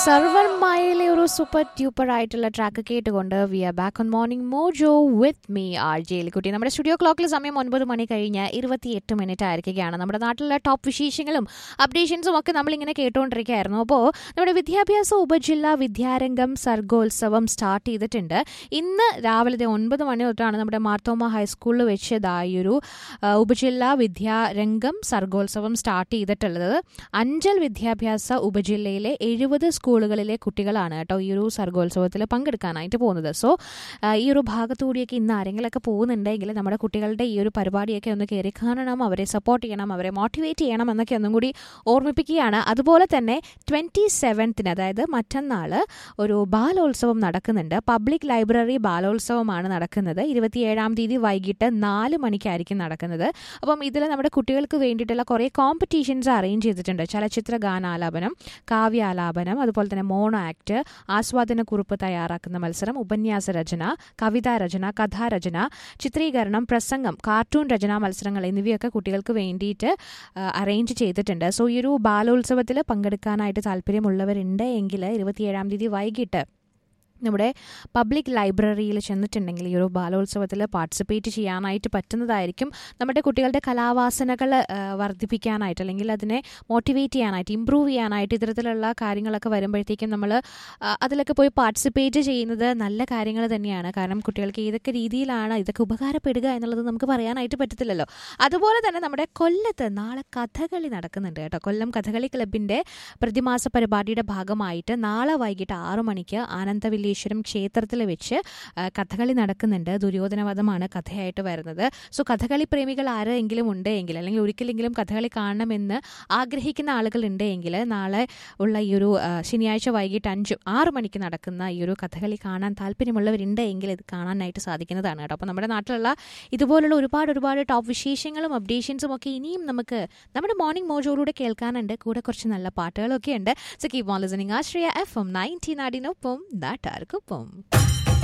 സർവർമായിലെ ഒരു സൂപ്പർ ട്യൂപ്പർ ആയിട്ടുള്ള ട്രാക്ക് കേട്ടുകൊണ്ട് we are back on morning mojo with me R Jayilikutty നമ്മുടെ സ്റ്റുഡിയോ ക്ലോക്കിൽ സമയം ഒൻപത് മണി കഴിഞ്ഞ് ഇരുപത്തിയെട്ട് മിനിറ്റ് ആയിരിക്കുകയാണ് നമ്മുടെ നാട്ടിലെ ടോപ്പ് വിശേഷങ്ങളും അപ്ഡേഷൻസും ഒക്കെ നമ്മളിങ്ങനെ കേട്ടുകൊണ്ടിരിക്കുകയായിരുന്നു അപ്പോൾ നമ്മുടെ വിദ്യാഭ്യാസ ഉപജില്ലാ വിദ്യാരംഗം സർഗോത്സവം സ്റ്റാർട്ട് ചെയ്തിട്ടുണ്ട് ഇന്ന് രാവിലെ ദേ ഒൻപത് മണി തൊട്ടാണ് നമ്മുടെ മാർത്തോമ ഹൈസ്കൂളിൽ വെച്ചതായൊരു ആ, ഉപജില്ലാ വിദ്യാരംഗം സർഗോത്സവം സ്റ്റാർട്ട് ചെയ്തിട്ടുള്ളത് അഞ്ചൽ വിദ്യാഭ്യാസ ഉപജില്ലയിലെ എഴുപത് സ്കൂളുകളിലെ കുട്ടികളാണ് കേട്ടോ ഈ ഒരു സർഗോത്സവത്തിൽ പങ്കെടുക്കാനായിട്ട് പോകുന്നത് സോ ആ, ഈ ഒരു ഭാഗത്തുകൂടിയൊക്കെ ഇന്ന് ആരെങ്കിലുമൊക്കെ പോകുന്നുണ്ടെങ്കിൽ നമ്മുടെ കുട്ടികളുടെ ഈ ഒരു പരിപാടിയൊക്കെ ഒന്ന് കയറി കാണണം അവരെ സപ്പോർട്ട് ചെയ്യണം അവരെ മോട്ടിവേറ്റ് ചെയ്യണം എന്നൊക്കെ ഒന്നും കൂടി ഓർമ്മിപ്പിക്കുകയാണ് അതുപോലെ തന്നെ ട്വൻറ്റി സെവൻത്തിന് അതായത് മറ്റന്നാൾ ഒരു ബാലോത്സവം നടക്കുന്നുണ്ട് പബ്ലിക് ലൈബ്രറി ബാലോത്സവമാണ് നടക്കുന്നത് ഇരുപത്തിയേഴാം തീയതി വൈകിട്ട് നാല് മണിക്കായിരിക്കും നടക്കുന്നത് അപ്പം ഇതിൽ നമ്മുടെ കുട്ടികൾക്ക് വേണ്ടിയിട്ടുള്ള കുറേ കോമ്പറ്റീഷൻസ് അറേഞ്ച് ചെയ്തിട്ടുണ്ട് ചലച്ചിത്ര ഗാനാലാപനം കാവ്യാലാപനം അതുപോലെ തന്നെ മോണോ ആക്ട് ആസ്വാദന കുറിപ്പ് തയ്യാറാക്കുന്ന മത്സരം ഉപന്യാസ രചന കവിതാ രചന കഥാരചന ചിത്രീകരണം പ്രസംഗം കാർട്ടൂൺ രചനാ മത്സരങ്ങൾ എന്നിവയൊക്കെ കുട്ടികൾക്ക് വേണ്ടിയിട്ട് അറേഞ്ച് ചെയ്തിട്ടുണ്ട് സോ ഈ ഒരു ബാലോത്സവത്തിൽ പങ്കെടുക്കാനായിട്ട് താല്പര്യമുള്ളവരുണ്ട് എങ്കിൽ ഇരുപത്തിയേഴാം തീയതി വൈകിട്ട് നമ്മുടെ പബ്ലിക് ലൈബ്രറിയിൽ ചെന്നിട്ടുണ്ടെങ്കിൽ ഈ ഒരു ബാലോത്സവത്തിൽ പാർട്ടിസിപ്പേറ്റ് ചെയ്യാനായിട്ട് പറ്റുന്നതായിരിക്കും നമ്മുടെ കുട്ടികളുടെ കലാവാസനകൾ ആ, വർദ്ധിപ്പിക്കാനായിട്ട് അല്ലെങ്കിൽ അതിനെ മോട്ടിവേറ്റ് ചെയ്യാനായിട്ട് ഇമ്പ്രൂവ് ചെയ്യാനായിട്ട് ഇത്തരത്തിലുള്ള കാര്യങ്ങളൊക്കെ വരുമ്പോഴത്തേക്കും നമ്മൾ അതിലൊക്കെ പോയി പാർട്ടിസിപ്പേറ്റ് ചെയ്യുന്നത് നല്ല കാര്യങ്ങൾ തന്നെയാണ് കാരണം കുട്ടികൾക്ക് ഏതൊക്കെ രീതിയിലാണ് ഇതൊക്കെ ഉപകാരപ്പെടുക എന്നുള്ളത് നമുക്ക് പറയാനായിട്ട് പറ്റത്തില്ലല്ലോ അതുപോലെ തന്നെ നമ്മുടെ കൊല്ലത്ത് നാളെ കഥകളി നടക്കുന്നുണ്ട് കേട്ടോ കൊല്ലം കഥകളി ക്ലബിൻ്റെ പ്രതിമാസ പരിപാടിയുടെ ഭാഗമായിട്ട് നാളെ വൈകിട്ട് ആറു മണിക്ക് ആനന്ദവില്ലേശ്വരം ക്ഷേത്രത്തിൽ വെച്ച് ആ, കഥകളി നടക്കുന്നുണ്ട് ദുര്യോധനവധമാണ് കഥയായിട്ട് വരുന്നത് സോ കഥകളി പ്രേമികൾ ആരെങ്കിലും ഉണ്ട് എങ്കിൽ അല്ലെങ്കിൽ ഒരിക്കലെങ്കിലും കഥകളി കാണണമെന്ന് ആഗ്രഹിക്കുന്ന ആളുകൾ ഉണ്ട് എങ്കിൽ നാളെ ഉള്ള ഈ ഒരു ആ, ശനിയാഴ്ച വൈകിട്ട് അഞ്ച് ആറ് മണിക്ക് നടക്കുന്ന ഈ ഒരു കഥകളി കാണാൻ താല്പര്യമുള്ളവരുണ്ട് എങ്കിൽ ഇത് കാണാനായിട്ട് സാധിക്കുന്നതാണ് കേട്ടോ അപ്പോൾ നമ്മുടെ നാട്ടിലുള്ള ഇതുപോലുള്ള ഒരുപാട് ഒരുപാട് ടോപ്പ് വിശേഷങ്ങളും അപ്ഡേഷൻസും ഒക്കെ ഇനിയും നമുക്ക് നമ്മുടെ മോർണിംഗ് മോജോയിലൂടെ കേൾക്കാനുണ്ട് കൂടെ കുറച്ച് നല്ല പാട്ടുകളൊക്കെ ഉണ്ട് so keep on listening Ashraya F M nineteen നാടിനൊപ്പം നാട്ടാർക്കൊപ്പം